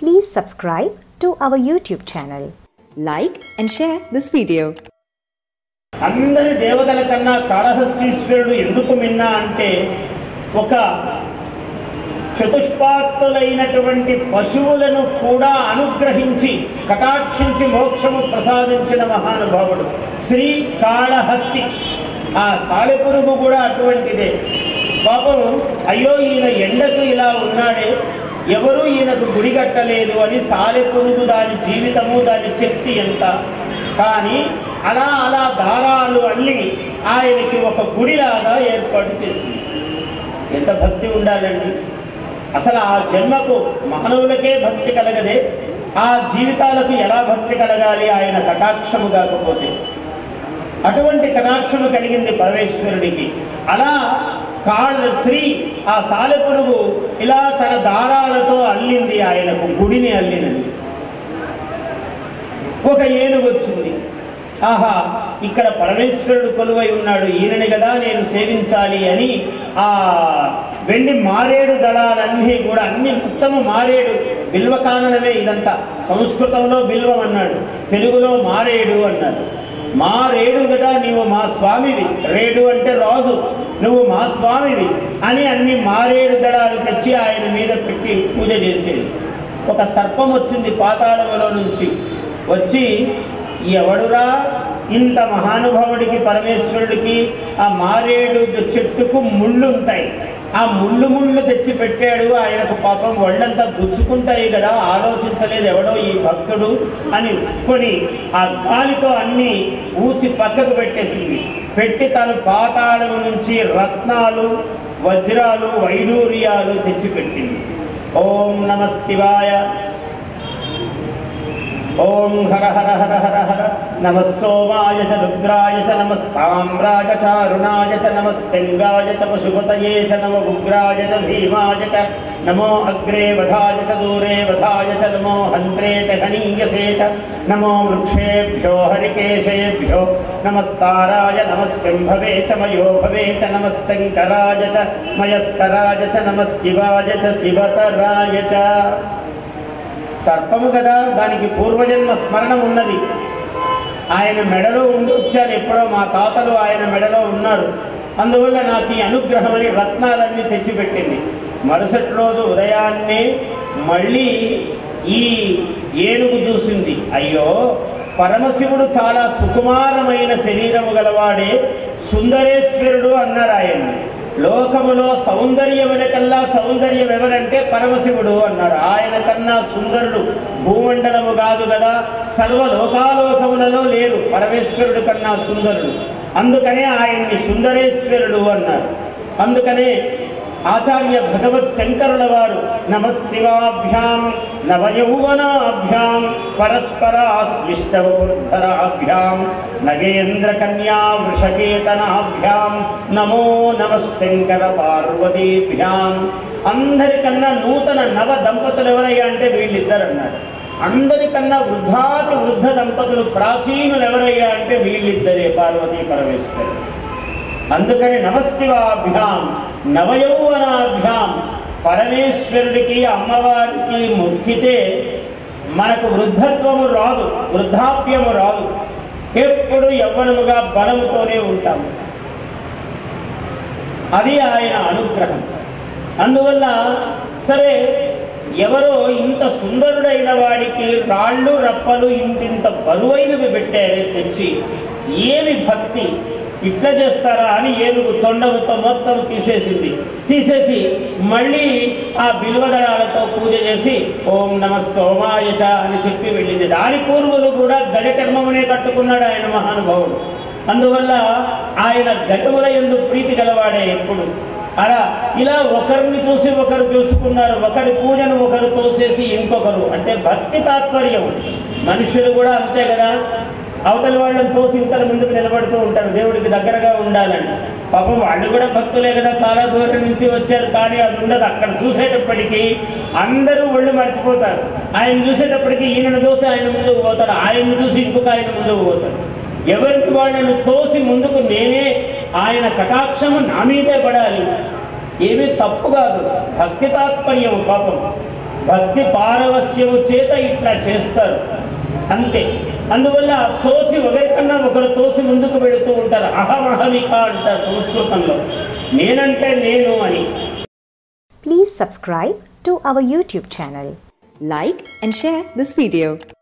Please subscribe to our YouTube channel. Like and share this video. అందరి దేవతల కన్నా కాళహస్తీశ్వరుడు ఎందుకు మిన్నా అంటే ఒక చతుష్పాత్తులైనటువంటి పశువులను కూడా అనుగ్రహించి కటాక్షించి మోక్షము ప్రసాదించిన మహానుభావుడు శ్రీ కాళహస్తి ఆ సాలెపురుగు కూడా అటువంటిదే పాపం అయ్యో ఈయన ఎండకు ఇలా ఉన్నాడే ఎవరు ఈయనకు గుడి కట్టలేదు అని సాలెపురుగు దాని జీవితము దాని శక్తి ఎంత కానీ అలా అలా దారాలు అల్లి ఆయనకి ఒక గుడిలాగా ఏర్పాటు చేసింది ఎంత భక్తి ఉండాలండి అసలు ఆ జన్మకు మానవులకే భక్తి కలగదే ఆ జీవితాలకు ఎలా భక్తి కలగాలి ఆయన కటాక్షము కాకపోతే అటువంటి కటాక్షము కలిగింది పరమేశ్వరుడికి అలా కాళ్ళ శ్రీ ఆ సాలెపురుగు ఇలా తన దారాలతో అల్లింది ఆయనకు గుడిని అల్లినది ఒక ఏనుగు వచ్చింది ఆహా ఇక్కడ పరమేశ్వరుడు కొలువై ఉన్నాడు ఈయనని కదా నేను సేవించాలి అని ఆ వెళ్ళి మారేడు దళాలన్నీ కూడా అన్ని మొత్తము మారేడు బిల్వకాననమే ఇదంతా సంస్కృతంలో బిల్వం అన్నాడు తెలుగులో మారేడు అన్నాడు మారేడు కదా నీవు మా స్వామివి రేడు అంటే రాజు నువ్వు మా స్వామివి అని అన్ని మారేడు దళాలు తెచ్చి ఆయన మీద పెట్టి పూజ చేసేది ఒక సర్పం వచ్చింది పాతాళములో నుంచి వచ్చి ఎవడురా ఇంత మహానుభావుడికి పరమేశ్వరుడికి ఆ మారేడు చెట్టుకు ముళ్ళు ఉంటాయి ఆ ముళ్ళు ముళ్ళు తెచ్చి పెట్టాడు ఆయనకు పాపం ఒళ్ళంతా గుచ్చుకుంటాయి కదా ఆలోచించలేదు ఎవడో ఈ భక్తుడు అని కొని ఆ గాలితో అన్ని ఊసి పక్కకు పెట్టేసింది పెట్టి తను పాతాళము నుంచి రత్నాలు వజ్రాలు వైడూర్యాలు తెచ్చిపెట్టింది ఓం నమ శివాయ ఓం హర హర హర హర హర నమ సోమాయ చ రుద్రాయ చ నమస్తామ్రాయ చారుణాయ చ నమ శంగాయ చ పశుపతయే చ నమ ఉగ్రాయ చ భీమాయ చ నమో అగ్రే వధాయ చ దూరే వధాయ చ నమో హంత్రే చ హనీయసే చ నమో వృక్షేభ్యో హరికేశేభ్యో నమస్తారాయ నమ శంభవే చ మయో భవే చ నమ శంకరాయ చ మయస్కరాయ చ నమ శివాయ చ శివతరాయ చ సర్పము కదా దానికి పూర్వజన్మ స్మరణం ఉన్నది ఆయన మెడలో ఉండి వచ్చారు ఎప్పుడో మా తాతలు ఆయన మెడలో ఉన్నారు అందువల్ల నాకు ఈ అనుగ్రహం అని రత్నాలన్నీ తెచ్చిపెట్టింది మరుసటి రోజు ఉదయాన్నే మళ్ళీ ఈ ఏనుగు చూసింది అయ్యో పరమశివుడు చాలా సుకుమారమైన శరీరము గలవాడే సుందరేశ్వరుడు అన్నారు ఆయన్ని లోకములో సౌందర్యముల కల్లా సౌందర్యం ఎవరంటే పరమశివుడు అన్నారు ఆయన కన్నా సుందరుడు భూమండలము కాదు కదా సర్వ లోకాలోకములలో లేరు పరమేశ్వరుడు కన్నా సుందరుడు అందుకనే ఆయన్ని సుందరేశ్వరుడు అన్నారు అందుకనే ఆచార్య భగవత్ శంకరుల వారు నమ శివాభ్యాం నవయౌవనాభ్యాం పరస్పరాశ్లిష్టవృద్ధరాభ్యాం నగేంద్ర కన్యా వృషకేతనాభ్యాం నమో నమ శంకర పార్వతీభ్యాం అందరికన్నా నూతన నవ దంపతులు ఎవరయ్యా అంటే వీళ్ళిద్దరు అన్నారు అందరికన్నా వృద్ధాతి వృద్ధ దంపతులు ప్రాచీనులు ఎవరయ్యా అంటే వీళ్ళిద్దరే పార్వతీ పరమేశ్వరుడు అందుకని నమశివాభ్యాం నవయౌవనాభ్యాం పరమేశ్వరుడికి అమ్మవారికి మొక్కితే మనకు వృద్ధత్వము రాదు వృద్ధాప్యము రాదు ఎప్పుడు యవ్వనముగా బలముతోనే ఉంటాము అది ఆయన అనుగ్రహం అందువల్ల సరే ఎవరో ఇంత సుందరుడైన వాడికి రాళ్ళు రప్పలు ఇంతింత బరువైనవి పెట్టారే తెచ్చి ఏమి భక్తి ఇట్లా చేస్తారా అని ఏనుగు తొండముతో మొత్తం తీసేసింది తీసేసి మళ్ళీ ఆ బిల్వదళాలతో పూజ చేసి ఓం నమ సోమాయచ అని చెప్పి వెళ్ళింది దాని పూర్వులు కూడా గడికర్మమునే కట్టుకున్నాడు ఆయన మహానుభావుడు అందువల్ల ఆయన గడువుల ఎందు ప్రీతి గలవాడే ఎప్పుడు అలా ఇలా ఒకరిని చూసి ఒకరు చూసుకున్నారు ఒకరి పూజను ఒకరు తోసేసి ఇంకొకరు అంటే భక్తి తాత్పర్యం మనుషులు కూడా అంతే కదా అవతల వాళ్ళని తోసి ఇంతల ముందుకు నిలబడుతూ ఉంటారు దేవుడికి దగ్గరగా ఉండాలని పాపం వాళ్ళు కూడా భక్తులే కదా చాలా దూరం నుంచి వచ్చారు కానీ అది ఉండదు అక్కడ చూసేటప్పటికీ అందరూ ఒళ్ళు మర్చిపోతారు ఆయన చూసేటప్పటికి ఈయనను చూసి ఆయన ముందుకు పోతాడు ఆయన్ని చూసి ఇంకొక ఆయన ముందుకు పోతాడు ఎవరికి వాళ్ళని తోసి ముందుకు నేనే ఆయన కటాక్షము నా మీదే పడాలి ఏమీ తప్పు కాదు భక్తి తాత్పర్యం పాపం భక్తి పారవస్యము చేత ఇట్లా చేస్తారు అంతే అందువల్ల తోసి ఒకరికన్నా ఒకరు తోసి ముందుకు పెడుతూ ఉంటారు అహమహమిక అంటారు సంస్కృతంలో నేనంటే నేను అని Please subscribe to our YouTube channel. Like and share this video.